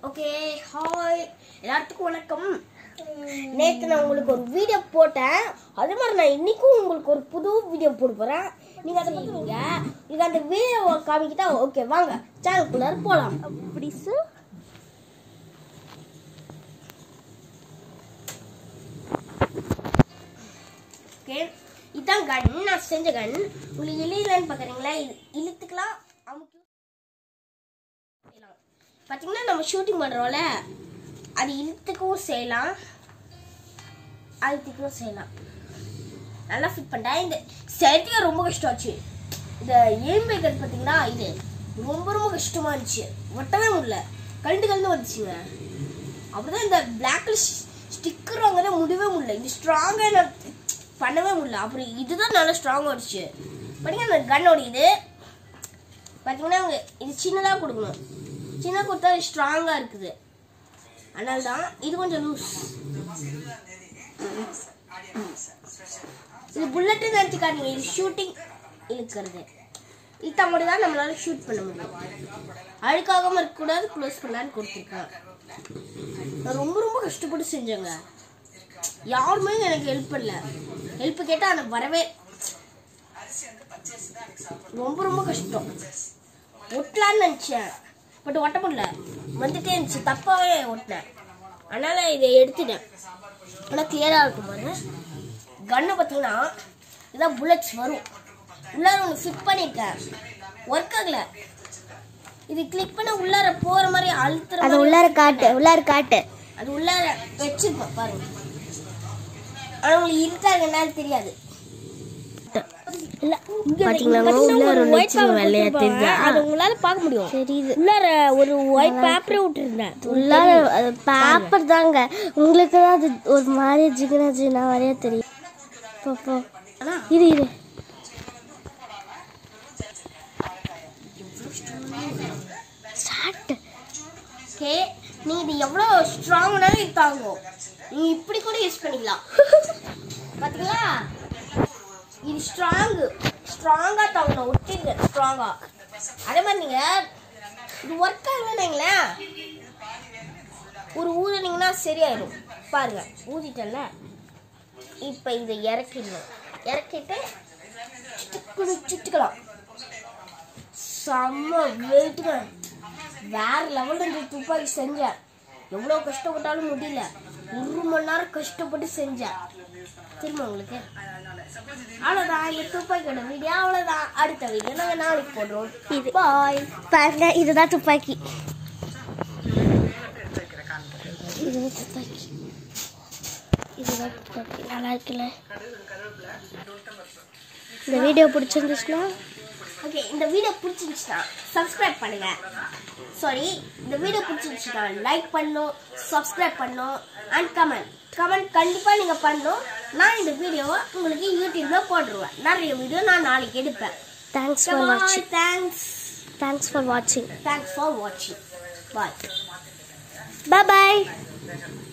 Okay hi எல்லாத்துக்கும் வணக்கம் நேற்று நான் உங்களுக்கு ஒரு வீடியோ போட்டேன் அதே மாதிரி நான் இன்னைக்கும் உங்களுக்கு ஒரு புது வீடியோ போட போகிறேன் நீங்கள் அதை பார்த்துருங்க நீங்கள் அந்த வீடியோவை காமிக்கிட்டா ஓகே வாங்க சேனலுக்குள்ளார போகலாம் அப்படி சார் ஓகே இதான் கன் நான் செஞ்ச கன் உங்களுக்கு இழியலன்னு பார்க்குறீங்களா இது இழுத்துக்கலாம் அமுக்கி செய்யலாம். பார்த்தீங்கன்னா நம்ம ஷூட்டிங் பண்ணுறோம்ல அது இழுத்துக்கவும் செய்யலாம் அழுத்திக்கவும் செய்யலாம் நல்லா ஃபிட் பண்ணிட்டேன் இந்த செய்யறதுக்கு ரொம்ப கஷ்டம் ஆச்சு இந்த ஏம் பேக்கர் பார்த்தீங்களா இது ரொம்ப ரொம்ப கஷ்டமா இருந்துச்சு ஒட்டவே முடியல கண்டு கண்டு வந்துச்சுங்க அப்படிதான் இந்த பிளாக்ல ஸ்டிக்கர் வாங்குறத முடியவே முடியல இது ஸ்ட்ராங்காக நான் பண்ணவே முடியல அப்புறம் இதுதான் நல்லா ஸ்ட்ராங்காக வந்துச்சு பாத்தீங்கன்னா அந்த கன்னோட இது பார்த்தீங்கன்னா அவங்க இது சின்னதாக கொடுக்கணும் சின்ன கொடுத்தா அது ஸ்ட்ராங்காக இருக்குது அதனால தான் இது கொஞ்சம் லூஸ் இது புல்லட்டு நினச்சிக்காதீங்க இது ஷூட்டிங் இழுக்கிறது இத்தா மட்டும் தான் நம்மளால ஷூட் பண்ண முடியும் அழுக்காகாம இருக்கக்கூடாது க்ளோஸ் பண்ணலான்னு கொடுத்துருக்கேன் நான் ரொம்ப ரொம்ப கஷ்டப்பட்டு செஞ்சேங்க யாருமே எனக்கு ஹெல்ப் பண்ணல ஹெல்ப் கேட்டால் எனக்கு வரவே ரொம்ப ரொம்ப கஷ்டம் ஒட்டலான்னு நினச்சேன் பட் ஒட்ட முடியல வந்துட்டே இருந்துச்சு தப்பாகவே ஒட்டினேன் அதனால் இதை எடுத்துட்டேன் ஆனால் கிளியராக இருக்கும் பாரு கன்னை பார்த்தீங்கன்னா இதான் புல்லட்ஸ் வரும் உள்ளார ஒன்று ஃபிட் பண்ணியிருக்கேன் ஒர்க் ஆகல இது கிளிக் பண்ண உள்ளார போகிற மாதிரி அழுத்துற அது மாதிரி உள்ளார காட்டு உள்ளார காட்டு அது உள்ளார வச்சிருப்பேன் பாருங்க ஆனால் உங்களுக்கு இருக்கா என்னன்னு தெரியாது பாத்தீங்களா உள்ளார ஒண்ணு வச்சிருக்கேன் வெள்ளையா தெரியுதா அது உங்களால பார்க்க முடியும் தெரியுது உள்ளார ஒரு ஒயிட் பேப்பரே விட்டுருந்தேன் உள்ளார அது பேப்பர் தாங்க உங்களுக்கு தான் அது ஒரு மாதிரி ஜிகினா ஜிகினா வரைய தெரியும் போ, போ இரு இரு ஸ்டார்ட் ஓகே நீங்க இது எவ்வளோ ஸ்ட்ராங்னாலும் இது தாங்கும் நீங்க இப்படி கூட யூஸ் பண்ணிக்கலாம் பாத்தீங்களா இது ஸ்ட்ராங் ஸ்ட்ராங்கா தாங்கணும் ஒட்டிங்க ஸ்ட்ராங்கா அதே மாதிரி நீங்க இது ஒர்க் ஆகலன்னு ஒரு ஊதுனீங்கன்னா சரியாயிடும் பாருங்க ஊதிட்டல இப்போ இதை இறக்கிடணும் இறக்கிட்டு சுட்டுக்கணு சுட்டுக்கலாம் செம்ம வெயிட்டுங்க வேற லெவலில் இந்த துப்பாக்கி செஞ்சேன் எவ்வளோ கஷ்டப்பட்டாலும் முடியல ஒரு மணி நேரம் கஷ்டப்பட்டு செஞ்சேன் தெரியுமா உங்களுக்கு அவ்வளோதான் இந்த துப்பாக்கியோட வீடியோ அவ்வளோதான் அடுத்த வீடியோ நாங்கள் நாளைக்கு போடுறோம் இது. பாய் பாருங்க இதுதான் துப்பாக்கி இதுதான் துப்பாக்கி இதுதான் துப்பாக்கி நல்லா இருக்குல்ல இந்த வீடியோ பிடிச்சிருந்துச்சுன்னா ஓகே இந்த வீடியோ பிடிச்சிருந்துச்சுன்னா சப்ஸ்கிரைப் பண்ணுங்க சாரி இந்த வீடியோ பிடிச்சிருந்துச்சுன்னா லைக் பண்ணணும் சப்ஸ்கிரைப் பண்ணணும் அண்ட் கமெண்ட் கமெண்ட் கண்டிப்பாக நீங்கள் பண்ணணும் நான் இந்த வீடியோவை உங்களுக்கு யூடியூப்ல போட்டுருவேன் நிறைய வீடியோ நான் நாளைக்கு எடுப்பேன் தேங்க்ஸ் ஃபார் வாட்சிங் தேங்க்ஸ் தேங்க்ஸ் ஃபார் வாட்சிங் தேங்க்ஸ் ஃபார் வாட்சிங் பாய் பாய்